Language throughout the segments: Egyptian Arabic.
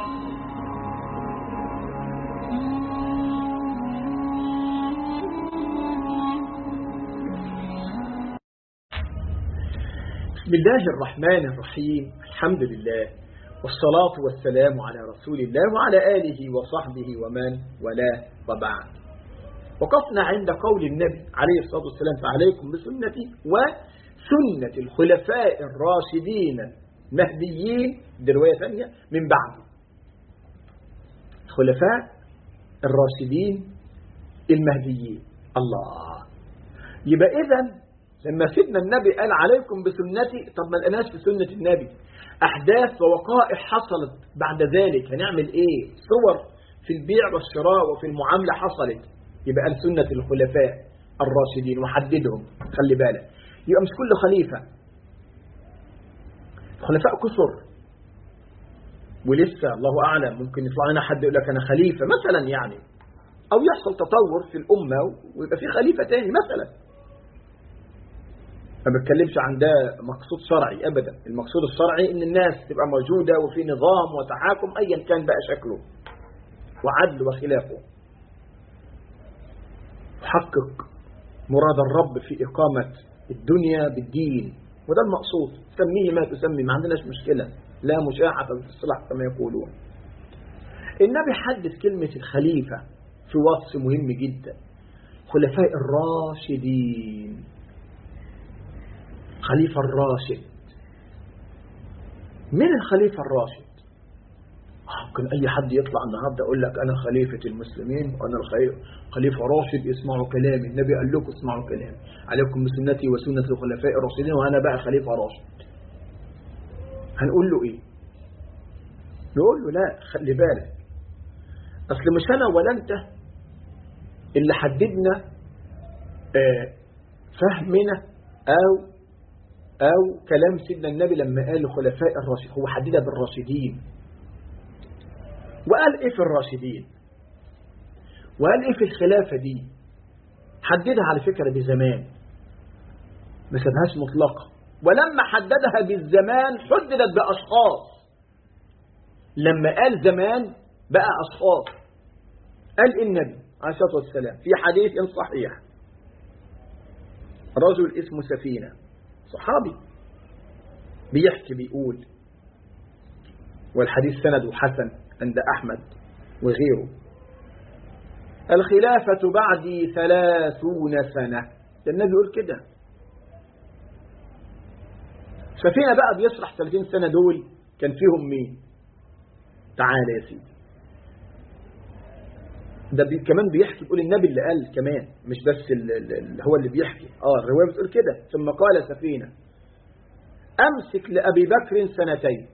بسم الله الرحمن الرحيم الحمد لله والصلاة والسلام على رسول الله وعلى آله وصحبه ومن ولا وبعد وقفنا عند قول النبي عليه الصلاة والسلام فعليكم بسنتي وسنة الخلفاء الراشدين المهديين دي رواية ثانية من بعد الخلفاء الراشدين المهديين الله يبقى إذن لما سيدنا النبي قال عليكم بسنتي طب ما لقناش في سنة النبي أحداث ووقائع حصلت بعد ذلك هنعمل إيه صور في البيع والشراء وفي المعاملة حصلت يبقى قال سنة الخلفاء الراشدين وحددهم خلي بالك يبقى مش كل خليفة خلفاء كثر ولسه الله أعلم ممكن يطلع لنا حد يقول لك أنا خليفة مثلا يعني أو يحصل تطور في الأمة ويبقى في خليفة تاني مثلا ما بتكلمش عن ده مقصود شرعي أبدا المقصود الشرعي إن الناس تبقى موجودة وفي نظام وتحاكم أيا كان بقى شكله وعدل وخلافه حقق مراد الرب في إقامة الدنيا بالدين وده المقصود سميه ما تسمي ما عندناش مشكلة لا مشاحة في الصلاح كما يقولون النبي حدث كلمة الخليفة في وصف مهم جدا خلفاء الراشدين خليفة الراشد من الخليفة الراشد ممكن أي حد يطلع النهاردة يقول لك أنا خليفة المسلمين وأنا خليفة راشد اسمعوا كلامي النبي قال لكم اسمعوا كلامي عليكم بسنتي وسنة الخلفاء الراشدين وأنا بقى خليفة راشد هنقول له إيه نقول له لا خلي بالك أصل مش أنا ولا أنت اللي حددنا فهمنا أو أو كلام سيدنا النبي لما قال لخلفاء الراشدين هو حددها بالراشدين وقال إيه في الراشدين وقال إيه في الخلافة دي حددها على فكرة بزمان ما سابهاش مطلقة ولما حددها بالزمان حددت بأشخاص لما قال زمان بقى أشخاص قال النبي عليه الصلاة والسلام في حديث صحيح رجل اسمه سفينة صحابي بيحكي بيقول والحديث سند حسن عند أحمد وغيره الخلافة بعدي ثلاثون سنة النبي يقول كده سفينة بقى بيشرح 30 سنة دول كان فيهم مين تعالى يا سيدي ده بي كمان بيحكي بيقول النبي اللي قال كمان مش بس اللي هو اللي بيحكي اه الرواية بتقول كده ثم قال سفينة أمسك لأبي بكر سنتين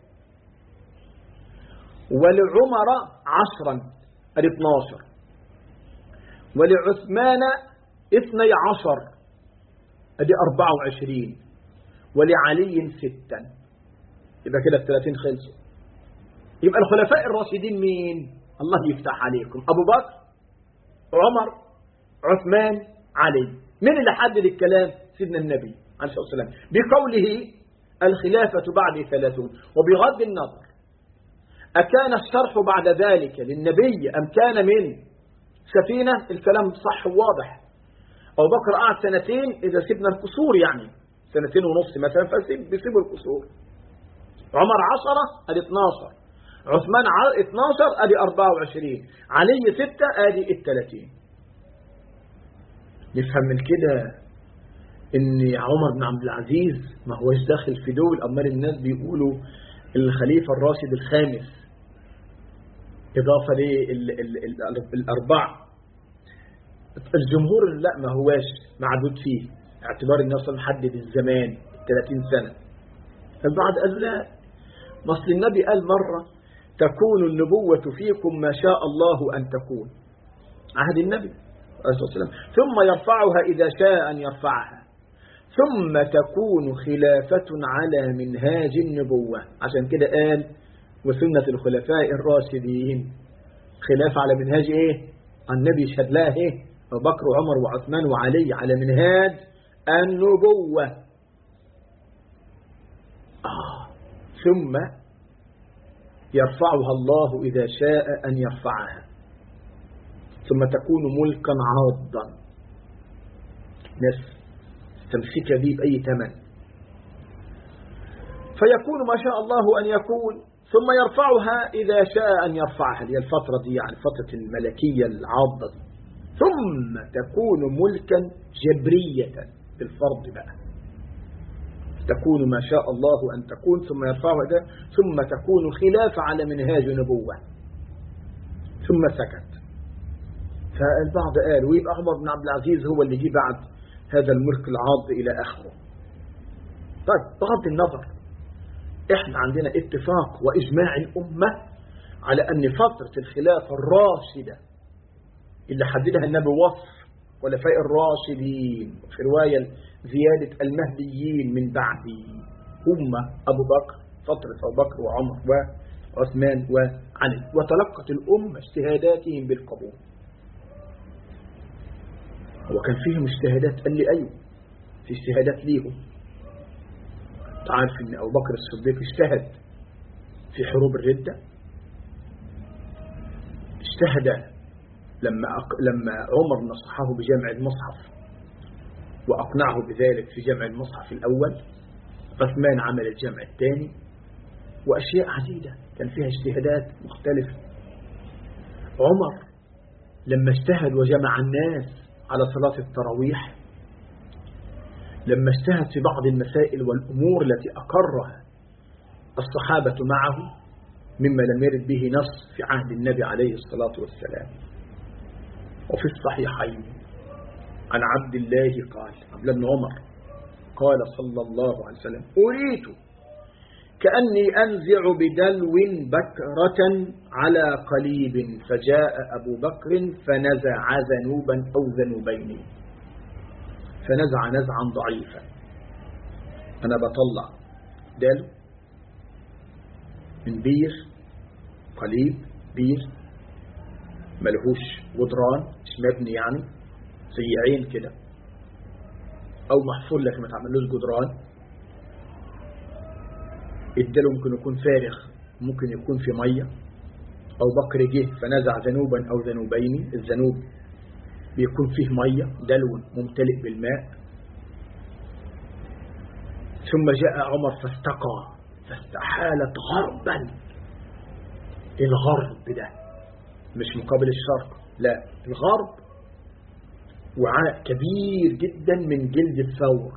ولعمر عشرا ادي 12 ولعثمان اثني عشر ادي 24 ولعلي ستا يبقى كده الثلاثين خلصوا يبقى الخلفاء الراشدين مين الله يفتح عليكم أبو بكر عمر عثمان علي من اللي حدد الكلام سيدنا النبي عليه الصلاة والسلام بقوله الخلافة بعد ثلاثون وبغض النظر أكان الشرح بعد ذلك للنبي أم كان من سفينة الكلام صح وواضح أبو بكر قعد سنتين إذا سيبنا القصور يعني سنتين ونص مثلا فسيب بيسيبوا القصور عمر عشرة أدي 12 عثمان 12 أدي 24 علي 6 أدي الثلاثين نفهم من كده ان عمر بن عبد العزيز ما هوش داخل في دول امال الناس بيقولوا الخليفة الراشد الخامس إضافة للأربع الجمهور لا ما هواش معدود فيه اعتبار الناس محدد الزمان 30 سنة البعض قال لا مصل النبي قال مرة تكون النبوة فيكم ما شاء الله أن تكون عهد النبي عليه الصلاة والسلام ثم يرفعها إذا شاء أن يرفعها ثم تكون خلافة على منهاج النبوة عشان كده قال وسنة الخلفاء الراشدين خلاف على منهاج ايه النبي يشهد لها ايه أبو بكر وعمر وعثمان وعلي على منهاج النبوة آه. ثم يرفعها الله إذا شاء أن يرفعها ثم تكون ملكا عاضا ناس تمسك به بأي ثمن فيكون ما شاء الله أن يكون ثم يرفعها إذا شاء أن يرفعها هي الفترة دي يعني فترة الملكية العاضة دي ثم تكون ملكا جبرية بالفرض بقى تكون ما شاء الله أن تكون ثم يرفعها ده ثم تكون خلاف على منهاج نبوة ثم سكت فالبعض قال ويبقى عمر بن عبد العزيز هو اللي جه بعد هذا الملك العاض إلى آخره طيب بغض النظر احنا عندنا اتفاق وإجماع الأمة على أن فترة الخلافة الراشدة اللي حددها النبي وصف خلفاء الراشدين في رواية زيادة المهديين من بعده هم أبو بكر فترة أبو بكر وعمر وعثمان وعلي وتلقت الأمة اجتهاداتهم بالقبول وكان فيهم اجتهادات قال لي أيوه في اجتهادات ليهم تعرف ان أبو بكر الصديق اجتهد في حروب الردة اجتهد لما أق... لما عمر نصحه بجمع المصحف وأقنعه بذلك في جمع المصحف الأول عثمان عمل الجمع الثاني وأشياء عديدة كان فيها اجتهادات مختلفة عمر لما اجتهد وجمع الناس على صلاة التراويح لما اجتهد في بعض المسائل والأمور التي أقرها الصحابة معه مما لم يرد به نص في عهد النبي عليه الصلاة والسلام وفي الصحيحين عن عبد الله قال عبد بن عمر قال صلى الله عليه وسلم أريد كأني أنزع بدلو بكرة على قليب فجاء أبو بكر فنزع ذنوبا أو ذنوبين فنزع نزعا ضعيفا أنا بطلع دلو من بير قليب بير ملهوش جدران مش مبني يعني زي عين كده أو محفور لك ما تعملوش جدران الدلو ممكن يكون فارغ ممكن يكون في مية أو بكر جه فنزع ذنوبا أو ذنوبين الذنوب بيكون فيه مية دلو ممتلئ بالماء ثم جاء عمر فاستقى فاستحالت غربا الغرب ده مش مقابل الشرق لا الغرب وعاء كبير جدا من جلد الثور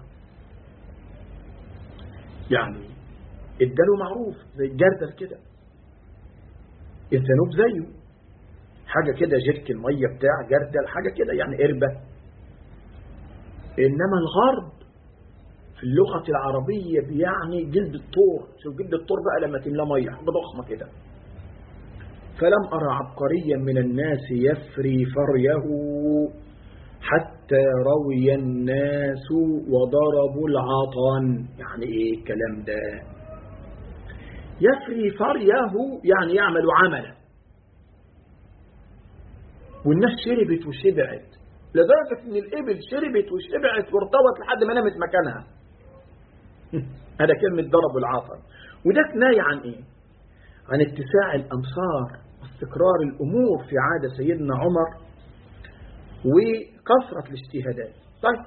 يعني الدلو معروف زي الجردل كده الذنوب زيه حاجة كده جرك المية بتاع جردل حاجة كده يعني قربة إنما الغرب في اللغة العربية بيعني جلد الطور شوف جلد الطور بقى لما تملاه مية حاجة ضخمة كده فلم أرى عبقريا من الناس يفري فريه حتى روي الناس وضربوا العطن يعني ايه الكلام ده يفري فريه يعني يعمل عملا والناس شربت وشبعت لدرجة ان الابل شربت وشبعت وارتوت لحد ما نامت مكانها هذا كلمة ضرب العطن وده كناية عن ايه عن اتساع الامصار واستقرار الامور في عادة سيدنا عمر وكثرة الاجتهادات طيب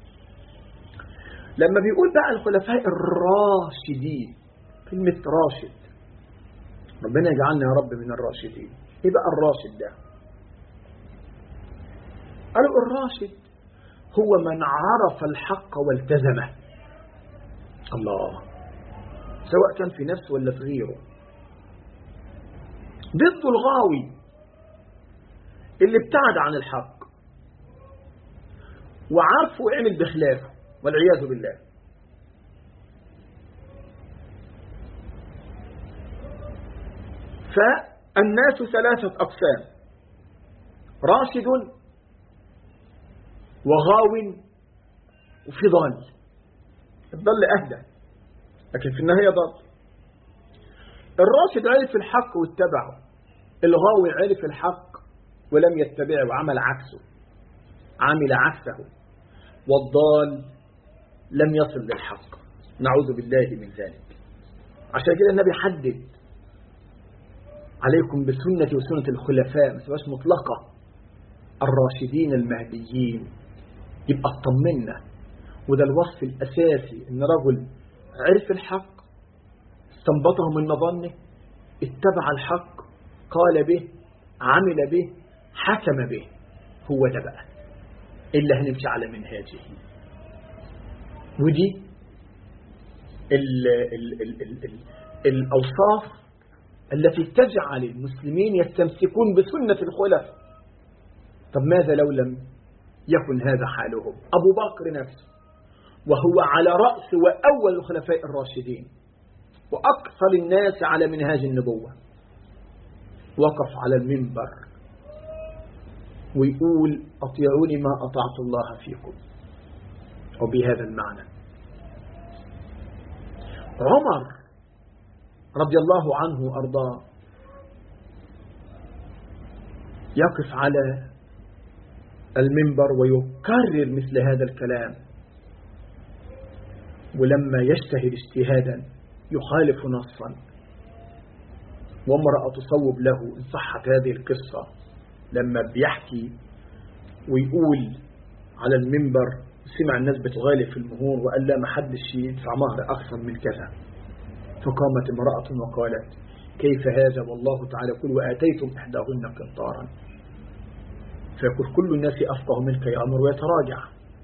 لما بيقول بقى الخلفاء الراشدين كلمة راشد ربنا يجعلنا يا رب من الراشدين ايه بقى الراشد ده قالوا الراشد هو من عرف الحق والتزمه الله سواء كان في نفسه ولا في غيره ضد الغاوي اللي ابتعد عن الحق وعارفه وعمل بخلافه والعياذ بالله فالناس ثلاثة أقسام راشد وغاو وفي ضال الضل أهدى لكن في النهاية ضل الراشد عرف الحق واتبعه الغاوي عرف الحق ولم يتبعه وعمل عكسه عمل عكسه والضال لم يصل للحق نعوذ بالله من ذلك عشان كده النبي حدد عليكم بسنة وسنة الخلفاء ما تبقاش مطلقة الراشدين المهديين يبقى اطمنا وده الوصف الأساسي إن رجل عرف الحق استنبطه من مظنه اتبع الحق قال به عمل به حكم به هو ده بقى إلا هنمشي على منهاجه ودي ال ال ال ال ال الأوصاف التي تجعل المسلمين يستمسكون بسنة الخلف طب ماذا لو لم يكن هذا حالهم أبو بكر نفسه وهو على رأس وأول الخلفاء الراشدين وأكثر الناس على منهاج النبوة وقف على المنبر ويقول أطيعوني ما أطعت الله فيكم وبهذا المعنى عمر رضي الله عنه وأرضاه يقف على المنبر ويكرر مثل هذا الكلام ولما يجتهد اجتهادا يخالف نصا وامرأة تصوب له إن صحت هذه القصة لما بيحكي ويقول على المنبر سمع الناس بتغالي في المهور وقال لا ما حدش يدفع مهر أكثر من كذا فقامت امرأة وقالت كيف هذا والله تعالى يقول وآتيتم إحداهن قنطارا فيقول كل الناس أفقه منك يا أمر ويتراجع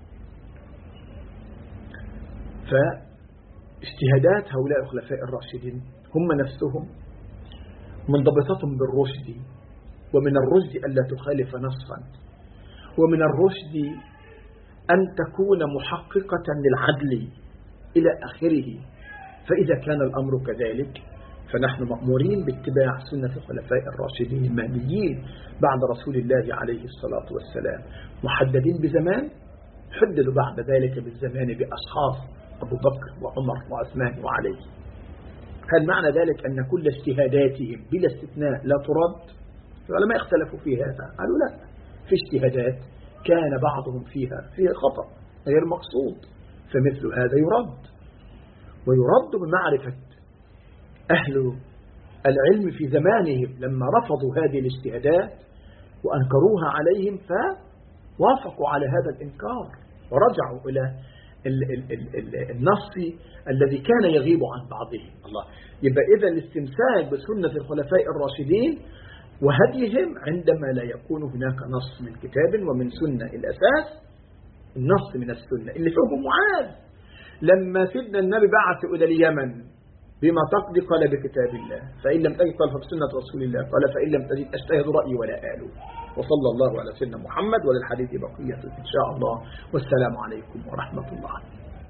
فاجتهادات هؤلاء الخلفاء الراشدين هم نفسهم منضبطة بالرشد ومن الرشد ألا تخالف نصا ومن الرشد أن تكون محققة للعدل إلى آخره فإذا كان الأمر كذلك فنحن مأمورين باتباع سنة الخلفاء الراشدين المهديين بعد رسول الله عليه الصلاة والسلام محددين بزمان حددوا بعد ذلك بالزمان بأشخاص أبو بكر وعمر وعثمان وعلي هل معنى ذلك أن كل اجتهاداتهم بلا استثناء لا ترد العلماء اختلفوا في هذا قالوا لا في اجتهادات كان بعضهم فيها فيها خطأ غير مقصود فمثل هذا يرد ويرد بمعرفة أهل العلم في زمانهم لما رفضوا هذه الاجتهادات وأنكروها عليهم فوافقوا على هذا الإنكار ورجعوا إلى النص الذي كان يغيب عن بعضهم الله يبقى إذا الاستمساك بسنة الخلفاء الراشدين وهديهم عندما لا يكون هناك نص من كتاب ومن سنة الأساس النص من السنة اللي فيه معاذ لما سيدنا النبي بعث إلى اليمن بما تقضي قال بكتاب الله فإن لم تجد قال فبسنة رسول الله قال فإن لم تجد أجتهد رأيي ولا آله وصلى الله على سيدنا محمد وللحديث بقية إن شاء الله والسلام عليكم ورحمة الله